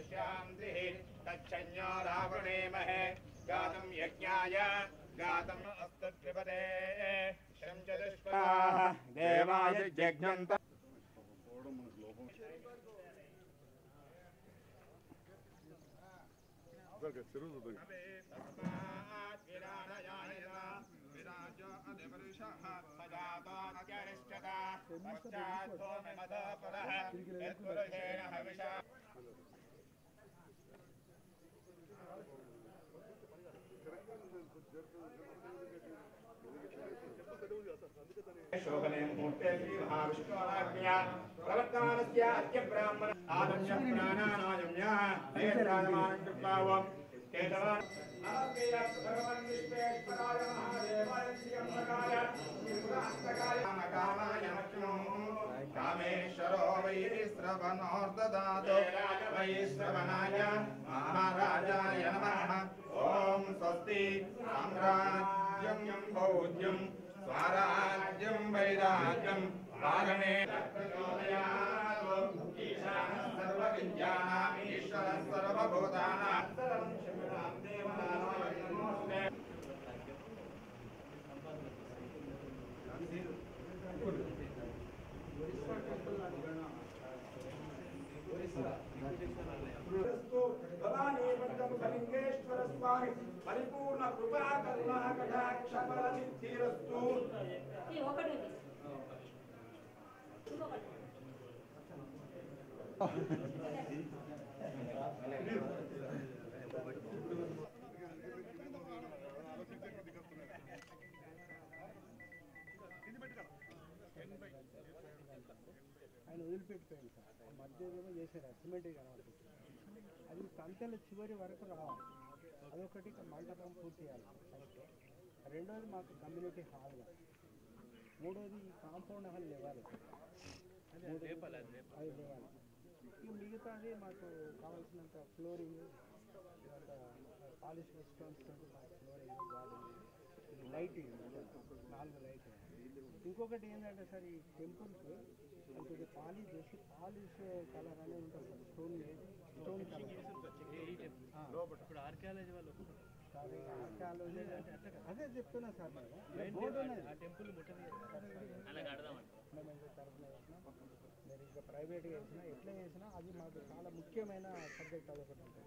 शान्तिः तच्छन्यो रावणेमहे गातं यज्ञाय गातम् अस्तद्विपदे शं चतुष्पाः देवाय यज्ञन्त शोभने मुहूर्ते श्रीमहाविष्णुराज्ञा प्रवर्तमानस्य अद्य ब्राह्मण आदम्य प्राणानायम्य नेत्रायमानं कृत्वावम् केशवान् नमस्ते भगवन् विश्वेश्वराय महादेवाय श्रियम्बकाय त्रिपुरान्तकाय कामाय मह्नो कामेश्वरो वै श्रवणोर्ददातु वै श्रवणाय महाराजाय नमः ॐ स्वस्ति साम्राज्यं भौज्यं स्वराज्यं वैराग्यं वागणे सर्वविद्यानामीश्वरः सर्वभूतानां सर्वं शिवनां देवनानां नमोऽस्ते భవానీపట్టముఖలింగేశ్వర స్వామి పరిపూర్ణ కృపా కరుణా కటాక్ష ఫల సిద్ధిరస్తు ఈ ఒకటి ఉంది. ఇంకొకటి. ఆయన వదిలిపెట్టిపోయాను సార్ ఆ మధ్యలో చేశారు సిమెంట్ కనబడుతుంది అది కంచెల చివరి వరకు రావాలి అదొకటి ఇక మంటపం పూర్తి చేయాలి ఫస్ట్ రెండోది మాకు కమ్యూనిటీ హాల్ మూడోది ఈ కాంపౌండ్ హాల్ లేవాలి మూడోది- అది లేవాలి ఇక మిగతాది మాకు కావాల్సినంత ఫ్లోరింగ్ తర్వాత పాలిష్ స్టోన్స్ తోటి మాకు ఫ్లోరింగ్ గార్డెన్ లైటింగ్ నాలుగు లైట్ ఇంకొకటి ఏంటంటే సార్ ఈ టెంపుల్కి కొంచెం పాలిష్ చేసి పాలిష్ కలర్ అనేది ఉంటుంది సార్ స్టోన్ స్టోన్ కలర్ ఇప్పుడు ఆర్కియాలజీ వాళ్ళు ఒప్పుకుంటారు. ఆర్కియాలజీ అదే చెప్తున్నా సార్ నేను బోర్డు ఉన్నది ఆ టెంపుల్ ముట్టది అలా కడదామంట మేము ఇంకా తరఫున చేసినా మీరు ఇంకా ప్రైవేట్గా చేసినా ఎట్లా చేసినా అది మాకు చాలా ముఖ్యమైన సబ్జెక్ట్ అదొకటి ఉంటుంది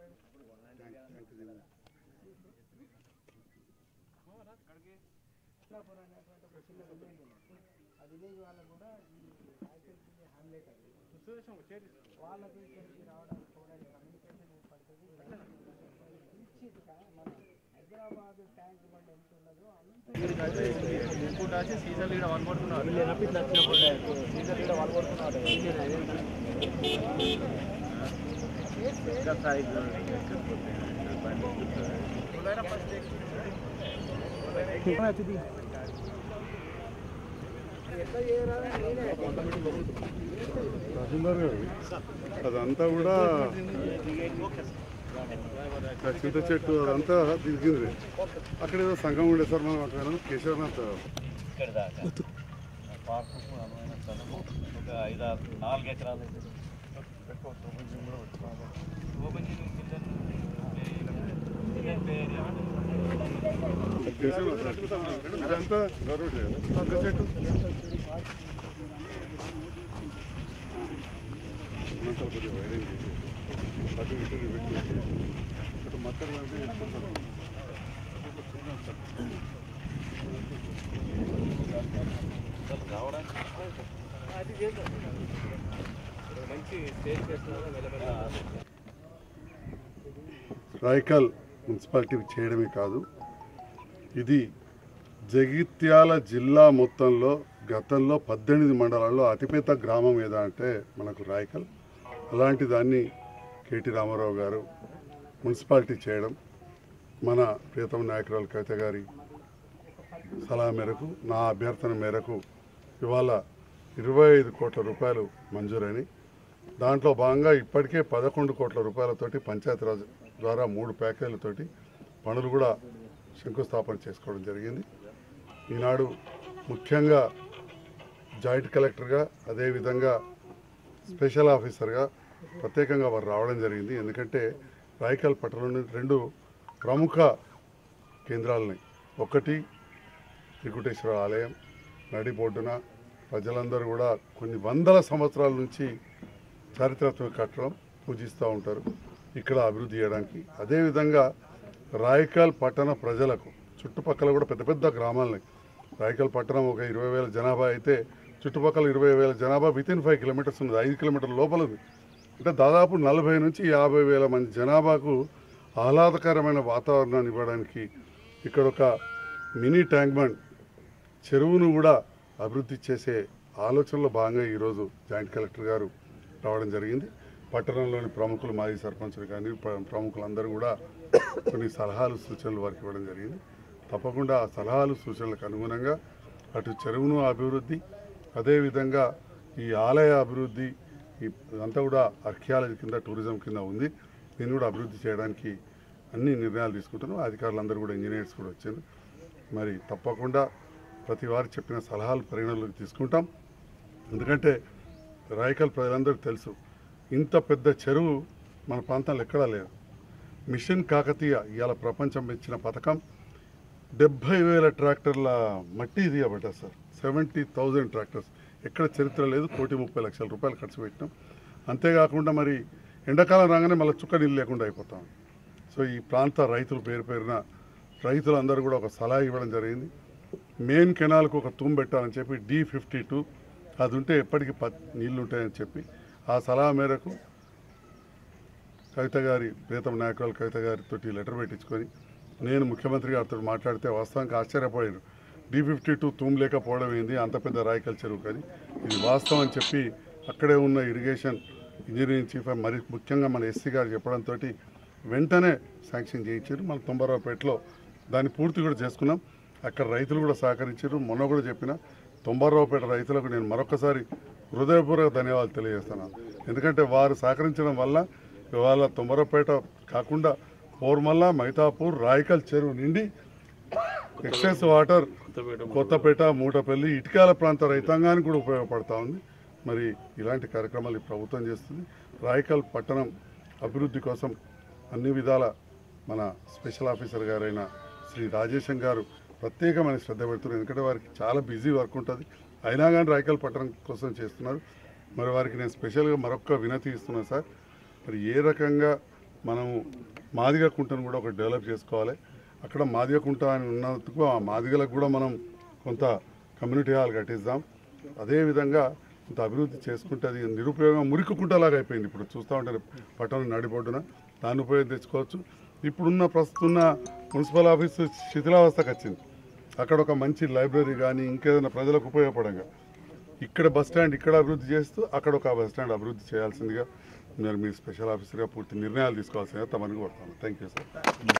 కృష్ణాపురం అనేటువంటి ఒక చిన్న విలేజ్ ఉంది ఆ విలేజ్ వాళ్ళకు కూడా ఈ సాయికల్కి హ్యామ్లెట్ అది వాళ్ళకి ఇక్కడికి రావడానికి పోవడానికి కమ్యూనికేషన్ ఏర్పడుతుంది పిలిచి మన హైదరాబాద్ ట్యాంక్ బండ్ ఎంత ఉన్నదో అంత ఇంకోటి వచ్చి సీజన్ ఇక్కడ వన్ పడుతున్నారు సీజన్ కూడా వాళ్ళు కొడుతున్నారు ఎట్లా చేయరాదని నేనే తహసీల్దార్ గారు అదంతా కూడా ఆ చింత చెట్టు అదంతా దిగింది అక్కడ ఏదో సంఘం ఉండే సార్ మనం అక్కడ కేశవనాథ్ ఇక్కడ దాకా పార్కుకు అనువైన స్థలము ఒక ఐదు ఆరు నాలుగు ఎకరాలు అయితే ఓపెన్ జిమ్ కింద కేశవనాథ్ ఇదంతా గౌరవ చింత చెట్టు అనంతరం కొద్దిగా వైరింగ్ చేసి అటు ఇటు పెట్టి అటు మత్తలు అంటే ఎక్కువ రాయకల్ మున్సిపాలిటీ చేయడమే కాదు ఇది జగిత్యాల జిల్లా మొత్తంలో గతంలో పద్దెనిమిది మండలాల్లో అతిపెద్ద గ్రామం ఏదా అంటే మనకు రాయకల్ అలాంటి దాన్ని కేటీ రామారావు గారు మున్సిపాలిటీ చేయడం మన ప్రియతమ నాయకురాలు కవిత గారి సలహా మేరకు నా అభ్యర్థన మేరకు ఇవాళ ఇరవై ఐదు కోట్ల రూపాయలు మంజూరైనవి దాంట్లో భాగంగా ఇప్పటికే పదకొండు కోట్ల రూపాయలతోటి పంచాయతీరాజ్ ద్వారా మూడు ప్యాకేజీలతోటి పనులు కూడా శంకుస్థాపన చేసుకోవడం జరిగింది ఈనాడు ముఖ్యంగా జాయింట్ కలెక్టర్గా అదేవిధంగా స్పెషల్ ఆఫీసర్గా ప్రత్యేకంగా వారు రావడం జరిగింది ఎందుకంటే రాయకల్ పట్టణంలోని రెండు ప్రముఖ కేంద్రాలని ఒకటి త్రికుటేశ్వర ఆలయం నడిబొడ్డున ప్రజలందరూ కూడా కొన్ని వందల సంవత్సరాల నుంచి చారిత్రాత్మక కట్టడం పూజిస్తూ ఉంటారు ఇక్కడ అభివృద్ధి చేయడానికి అదేవిధంగా రాయకల్ పట్టణ ప్రజలకు చుట్టుపక్కల కూడా పెద్ద పెద్ద గ్రామాలని రాయకల్ పట్టణం ఒక ఇరవై వేల జనాభా అయితే చుట్టుపక్కల ఇరవై వేల జనాభా విత్ ఇన్ ఫైవ్ కిలోమీటర్స్ ఉన్నది ఐదు కిలోమీటర్ల లోపల ఉంది అంటే దాదాపు నలభై నుంచి యాభై వేల మంది జనాభాకు ఆహ్లాదకరమైన వాతావరణాన్ని ఇవ్వడానికి ఇక్కడ ఒక మినీ ట్యాంక్ బండ్ చెరువును కూడా అభివృద్ధి చేసే ఆలోచనలో భాగంగా ఈరోజు జాయింట్ కలెక్టర్ గారు రావడం జరిగింది పట్టణంలోని ప్రముఖులు మాజీ సర్పంచులు కానీ ప్ర- ప్రముఖులందరూ కూడా కొన్ని సలహాలు సూచనలు వారికి ఇవ్వడం జరిగింది తప్పకుండా ఆ సలహాలు సూచనలకు అనుగుణంగా అటు చెరువును అభివృద్ధి అదేవిధంగా ఈ ఆలయ అభివృద్ధి ఈ అంతా కూడా ఆర్కియాలజీ కింద టూరిజం కింద ఉంది దీన్ని కూడా అభివృద్ధి చేయడానికి అన్ని నిర్ణయాలు తీసుకుంటున్నాం అధికారులందరూ కూడా ఇంజనీర్స్ కూడా వచ్చారు మరి తప్పకుండా ప్రతి వారు చెప్పిన సలహాలు పరిగణలోకి తీసుకుంటాం ఎందుకంటే రాయకల్ ప్రజలందరికీ తెలుసు ఇంత పెద్ద చెరువు మన ప్రాంతంలో ఎక్కడా లేదు మిషన్ కాకతీయ ఇవాళ ప్రపంచం ఇచ్చిన పథకం డెబ్భై వేల ట్రాక్టర్ల మట్టి తీయబడ్డా సార్ సెవెంటీ థౌజండ్ ట్రాక్టర్స్ ఎక్కడ చరిత్ర లేదు కోటి ముప్పై లక్షల రూపాయలు ఖర్చు పెట్టినాం అంతేకాకుండా మరి ఎండాకాలం రాగానే మళ్ళీ చుక్క నీళ్ళు లేకుండా అయిపోతాం సో ఈ ప్రాంత రైతులు పేరు పేరున రైతులందరూ కూడా ఒక సలహా ఇవ్వడం జరిగింది మెయిన్ కెనాల్కు ఒక తూము పెట్టాలని చెప్పి డి ఫిఫ్టీ టూ అది ఉంటే ఎప్పటికీ ప నీళ్లు ఉంటాయని చెప్పి ఆ సలహా మేరకు కవిత గారి ప్రీతం నాయకురాలు కవిత గారితో లెటర్ పెట్టించుకొని నేను ముఖ్యమంత్రి గారితో మాట్లాడితే వాస్తవానికి ఆశ్చర్యపోయారు డి ఫిఫ్టీ టూ తూము లేకపోవడం ఏంది అంత పెద్ద రాయకల్ చెరువు కానీ ఇది వాస్తవం అని చెప్పి అక్కడే ఉన్న ఇరిగేషన్ ఇంజనీరింగ్ చీఫ్ మరి ముఖ్యంగా మన ఎస్సీ గారు చెప్పడంతో వెంటనే శాంక్షన్ చేయించారు మన తొంభరావుపేటలో దాన్ని పూర్తి కూడా చేసుకున్నాం అక్కడ రైతులు కూడా సహకరించారు మొన్న కూడా చెప్పిన తొంభరావుపేట రైతులకు నేను మరొకసారి హృదయపూర్వక ధన్యవాదాలు తెలియజేస్తున్నాను ఎందుకంటే వారు సహకరించడం వల్ల ఇవాళ తొంభరావుపేట కాకుండా పోర్మల్ల మైతాపూర్ రాయకల్ చెరువు నిండి ఎక్సెస్ వాటర్ కొత్తపేట మూటపల్లి ఇటుకాల ప్రాంత రైతాంగానికి కూడా ఉపయోగపడతా ఉంది మరి ఇలాంటి కార్యక్రమాలు ఈ ప్రభుత్వం చేస్తుంది రాయకల్ పట్టణం అభివృద్ధి కోసం అన్ని విధాల మన స్పెషల్ ఆఫీసర్ గారైన శ్రీ రాజేశం గారు ప్రత్యేకమైన శ్రద్ధ పెడుతున్నారు ఎందుకంటే వారికి చాలా బిజీ వర్క్ ఉంటుంది అయినా కానీ రాయకల్ పట్టణం కోసం చేస్తున్నారు మరి వారికి నేను స్పెషల్గా మరొక వినతి ఇస్తున్నాను సార్ మరి ఏ రకంగా మనము మాదిగ కుంటను కూడా ఒక డెవలప్ చేసుకోవాలి అక్కడ మాదిగ కుంట అని ఉన్నందుకు ఆ మాదిగలకు కూడా మనం కొంత కమ్యూనిటీ హాల్ కట్టిద్దాం అదేవిధంగా కొంత అభివృద్ధి చేసుకుంటే అది నిరుపయోగం మురికి కుంటలాగా అయిపోయింది ఇప్పుడు చూస్తూ ఉంటారు పట్టణం నడిబొడ్డున దాన్ని ఉపయోగం తెచ్చుకోవచ్చు ఇప్పుడున్న ప్రస్తున్న మున్సిపల్ ఆఫీసు శిథిలావస్థకు వచ్చింది అక్కడ ఒక మంచి లైబ్రరీ కానీ ఇంకేదైనా ప్రజలకు ఉపయోగపడంగా ఇక్కడ బస్ స్టాండ్ ఇక్కడ అభివృద్ధి చేస్తూ అక్కడ ఒక బస్ స్టాండ్ అభివృద్ధి చేయాల్సిందిగా మీరు మీ స్పెషల్ ఆఫీసర్గా పూర్తి నిర్ణయాలు తీసుకోవాల్సిందిగా తమని కోరుతాను థ్యాంక్ యూ సార్